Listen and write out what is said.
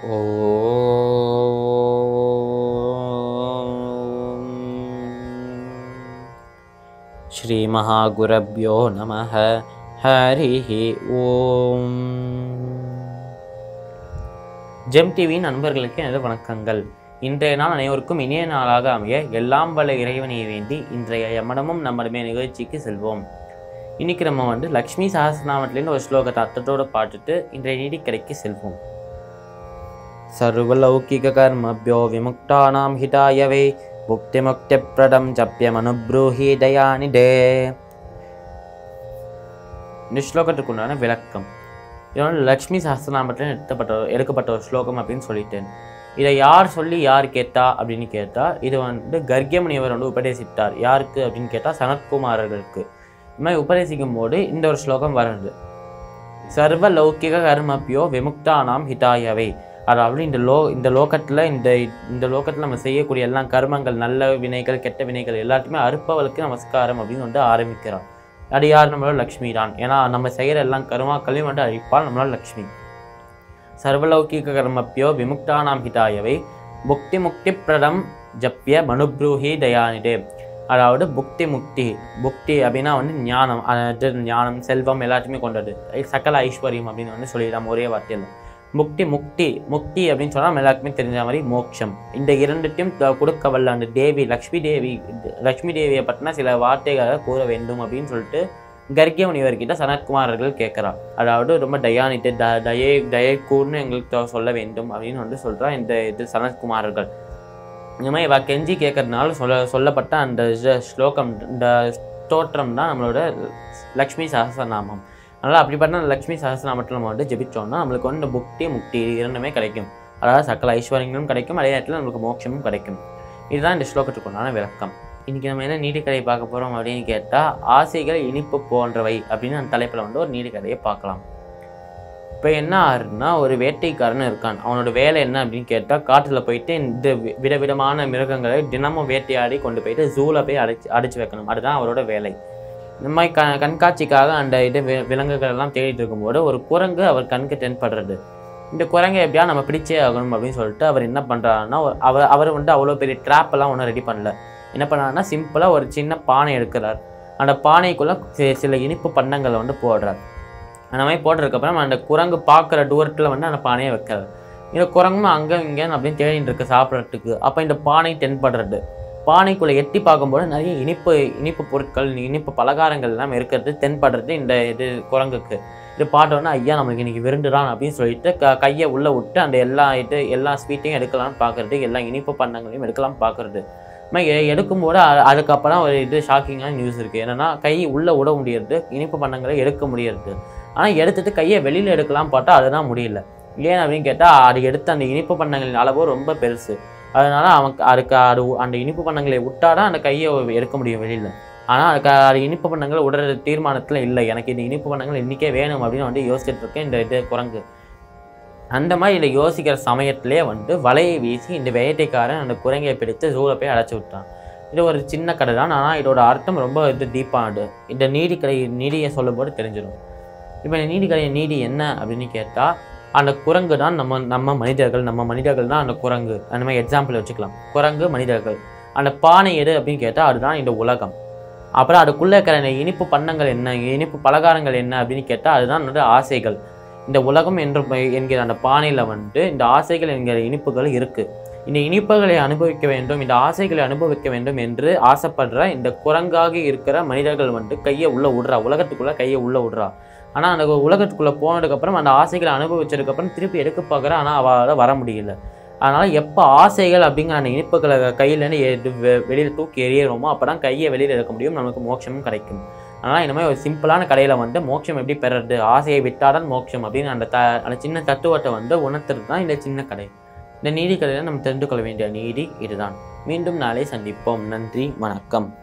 ॐ श्रीमहागुरभ्यो नमः हरिः ஓம் ஜெம் டிவியின் நண்பர்களுக்கு எனது வணக்கங்கள் இன்றைய நாள் அனைவருக்கும் இனிய நாளாக அமைய எல்லாம் வல்ல இறைவனை வேண்டி இன்றைய எம்மனமும் நம்மளுமே நிகழ்ச்சிக்கு செல்வோம் இன்னைக்கு நம்ம வந்து லக்ஷ்மி சஹஸ்ரநாமத்திலேருந்து ஒரு ஸ்லோகத்தை அர்த்தத்தோடு பாட்டுட்டு இன்றைய நீதிக்கடைக்கு செல்வோம் சர்வலௌகிக கர்மபியோ விமுக்தானாம் ஹிதாயவே புக்திமுக்திப்பிரதம் ஜப்பியமனுப்ரூஹி தயானிடே இந்த ஸ்லோகத்துக்குண்டான விளக்கம் இது வந்து லக்ஷ்மி சஹஸ்ரநாமத்தில் எடுத்தப்பட்ட எடுக்கப்பட்ட ஒரு ஸ்லோகம் அப்படின்னு சொல்லிட்டேன் இதை யார் சொல்லி யார் கேட்டா அப்படின்னு கேட்டால் இது வந்து கர்க்கிய முனிவர் வந்து உபதேசித்தார் யாருக்கு அப்படின்னு கேட்டால் சனத்குமாரர்களுக்கு இந்த மாதிரி உபதேசிக்கும் போது இந்த ஒரு ஸ்லோகம் வருது சர்வ லௌகிக கர்மப்பியோ விமுக்தானாம் ஹிதாயவை அதாவது இந்த லோ இந்த லோகத்தில் இந்த இந்த லோகத்தில் நம்ம செய்யக்கூடிய எல்லா கர்மங்கள் நல்ல வினைகள் கெட்ட வினைகள் எல்லாத்தையுமே அறுப்பவளுக்கு நமஸ்காரம் அப்படின்னு வந்து ஆரம்பிக்கிறான் அது யார் நம்மளோட லக்ஷ்மி தான் ஏன்னா நம்ம செய்கிற எல்லா கர்மாக்களையும் வந்து அழிப்பால் நம்மளோட லக்ஷ்மி சர்வலௌகிக கர்மப்பியோ விமுக்தானாம் ஹிதாயவை புக்தி முக்தி பிரதம் ஜப்பிய மனுப்ரூஹி தயானிடே அதாவது புக்தி முக்தி புக்தி அப்படின்னா வந்து ஞானம் அதாவது ஞானம் செல்வம் எல்லாத்தையுமே கொண்டது சகல ஐஸ்வர்யம் அப்படின்னு வந்து சொல்லிடலாம் ஒரே வார்த்தையில் முக்தி முக்தி முக்தி அப்படின்னு சொன்னால் நம்ம எல்லாருக்குமே தெரிஞ்ச மாதிரி மோட்சம் இந்த இரண்டுத்தையும் த- கொடுக்க வல்ல அந்த தேவி லக்ஷ்மி தேவி லக்ஷ்மி தேவியை பற்றின சில வார்த்தைகளை கூற வேண்டும் அப்படின்னு சொல்லிட்டு கர்க்கிய முனிவர்கிட்ட சனத்குமாரர்கள் கேட்குறான் அதாவது ரொம்ப தயானிட்டு த தயை தயை கூர்னு எங்களுக்கு தொ- சொல்ல வேண்டும் அப்படின்னு வந்து சொல்கிறா இந்த இது சனத்குமாரர்கள் இந்த மாதிரி இவ கெஞ்சி கேட்கறதுனால சொல்ல சொல்லப்பட்ட அந்த இது ஸ்லோகம் இந்த ஸ்தோத்திரம் தான் நம்மளோட லக்ஷ்மி சஹஸ்ரநாமம் அதனால் அப்படிப்பட்ட அந்த லக்ஷ்மி சஹஸ்ரநாமத்தில் நம்ம வந்து ஜெபிச்சோம்னா நம்மளுக்கு வந்து இந்த புக்தி முக்தி இது இரண்டுமே கிடைக்கும் அதாவது சகல ஐஸ்வர்யங்களும் கிடைக்கும் அதே நேரத்தில் நம்மளுக்கு மோட்சமும் கிடைக்கும் இதுதான் இந்த ஸ்லோகத்துக்கு உண்டான விளக்கம் இன்றைக்கி நம்ம என்ன நீதிக்கதையை பார்க்க போகிறோம் அப்படின்னு கேட்டால் ஆசைகள் இனிப்பு போன்றவை அப்படின்னு அந்த தலைப்பில் வந்து ஒரு நீதிக்கதையை பார்க்கலாம் இப்போ என்ன ஆறுனா ஒரு வேட்டைக்காரன் இருக்கான் அவனோட வேலை என்ன அப்படின்னு கேட்டால் காட்டில் போயிட்டு இந்த வி- விதவிதமான மிருகங்களை தினமும் வேட்டையாடி கொண்டு போயிட்டு ஜூவில் போய் அடைச்சி அடைச்சி வைக்கணும் அதுதான் அவரோட வேலை இந்த மாதிரி க கண்காட்சிக்காக அந்த இது வி- விலங்குகள் எல்லாம் தேடிட்டு இருக்கும்போது ஒரு குரங்கு அவர் கண்ணுக்கு தென்படுறது இந்த குரங்கை எப்படியா நம்ம பிடிச்சே ஆகணும் அப்படின்னு சொல்லிட்டு அவர் என்ன பண்ணுறாருன்னா அவர் அவர் வந்து அவ்வளோ பெரிய ட்ராப் எல்லாம் ஒன்றும் ரெடி பண்ணல என்ன பண்ணாருன்னா சிம்பிளாக ஒரு சின்ன பானை எடுக்கிறார் அந்த பானைக்குள்ளே சில இனிப்பு பண்டங்களை வந்து போடுறார் அந்த மாதிரி போட்டதுக்கப்புறம் அந்த குரங்கு பார்க்குற தூரத்தில் வந்து அந்த பானையை வைக்கிறார் இந்த குரங்கும் அங்கே இங்கே அப்படின்னு தேடிட்டு இருக்கு சாப்பிட்றதுக்கு அப்போ இந்த பானை தென்படுறது பானைக்குள்ளே எட்டி பார்க்கும்போது நிறைய இனிப்பு இனிப்பு பொருட்கள் இனிப்பு பலகாரங்கள் எல்லாம் இருக்கிறது தென்படுறது இந்த இது குரங்குக்கு இது பார்த்தோன்னே ஐயா நம்மளுக்கு இன்னைக்கு விருந்துதான் அப்படின்னு சொல்லிட்டு க கையை உள்ளே விட்டு அந்த எல்லா இது எல்லா ஸ்வீட்டையும் எடுக்கலாம்னு பார்க்கறது எல்லா இனிப்பு பண்டங்களையும் எடுக்கலாம் பார்க்கறது மாதிரி எ- எடுக்கும்போது அ- அதுக்கப்புறம் ஒரு இது ஷாக்கிங்கான நியூஸ் இருக்குது என்னென்னா கை உள்ளே விட முடியறது இனிப்பு பண்டங்களை எடுக்க முடியறது ஆனால் எடுத்துட்டு கையை வெளியில் எடுக்கலாம் பார்த்தா அதுதான் முடியல ஏன் அப்படின்னு கேட்டால் அது எடுத்த அந்த இனிப்பு பண்டங்களின் அளவு ரொம்ப பெருசு அதனால அவன் அதுக்கு அது உ- அந்த இனிப்பு பண்டங்களை விட்டாதான் அந்த கையை எடுக்க முடியும் வெளியில் ஆனால் அதுக்கு அது இனிப்பு பண்டங்கள் விடுற தீர்மானத்தில் இல்லை எனக்கு இந்த இனிப்பு பண்டங்கள் இன்றைக்கே வேணும் அப்படின்னு வந்து யோசிச்சுட்டு இருக்கேன் இந்த இது குரங்கு அந்த மாதிரி இதை யோசிக்கிற சமயத்திலே வந்து வலையை வீசி இந்த வேட்டைக்காரன் அந்த குரங்கையை பிடித்து ஜூவில் போய் அடைச்சி விட்டான் இது ஒரு சின்ன கதை தான் ஆனால் இதோட அர்த்தம் ரொம்ப இது டீப்பானது இந்த நீதி கதை நீதியை சொல்லும்போது தெரிஞ்சிடும் இப்போ இந்த நீதி கதையின் நீதி என்ன அப்படின்னு கேட்டால் அந்த குரங்கு தான் நம்ம நம்ம மனிதர்கள் நம்ம மனிதர்கள் தான் அந்த குரங்கு அந்த மாதிரி எக்ஸாம்பிள் வச்சுக்கலாம் குரங்கு மனிதர்கள் அந்த பானை எது அப்படின்னு கேட்டால் அதுதான் இந்த உலகம் அப்புறம் அதுக்குள்ளே இருக்கிற இந்த இனிப்பு பண்டங்கள் என்ன இனிப்பு பலகாரங்கள் என்ன அப்படின்னு கேட்டால் அதுதான் வந்து ஆசைகள் இந்த உலகம் என்று ப- என்கிற அந்த பானையில் வந்து இந்த ஆசைகள் என்கிற இனிப்புகள் இருக்குது இந்த இனிப்புகளை அனுபவிக்க வேண்டும் இந்த ஆசைகளை அனுபவிக்க வேண்டும் என்று ஆசைப்படுற இந்த குரங்காகி இருக்கிற மனிதர்கள் வந்து கையை உள்ளே விடுறா உலகத்துக்குள்ளே கையை உள்ளே விடுறா ஆனால் அந்த உலகத்துக்குள்ளே போனதுக்கப்புறம் அந்த ஆசைகளை அனுபவிச்சதுக்கப்புறம் திருப்பி எடுக்க பார்க்குறா ஆனால் அவளால் வர முடியல அதனால் எப்போ ஆசைகள் அப்படிங்கிற அந்த இனிப்புகளை கையிலேருந்து வெளியில் தூக்கி எறியறோமோ அப்போ தான் கையை வெளியில் எடுக்க முடியும் நமக்கு மோட்சமும் கிடைக்கும் அதனால் இந்த மாதிரி ஒரு சிம்பிளான கடையில் வந்து மோட்சம் எப்படி பெறுறது ஆசையை விட்டாதான் மோட்சம் அப்படின்னு அந்த த அந்த சின்ன தத்துவத்தை வந்து உணர்த்துறது தான் இந்த சின்ன கடை இந்த நீதி கதையில் நம்ம தெரிந்து கொள்ள வேண்டிய நீதி இதுதான் மீண்டும் நாளை சந்திப்போம் நன்றி வணக்கம்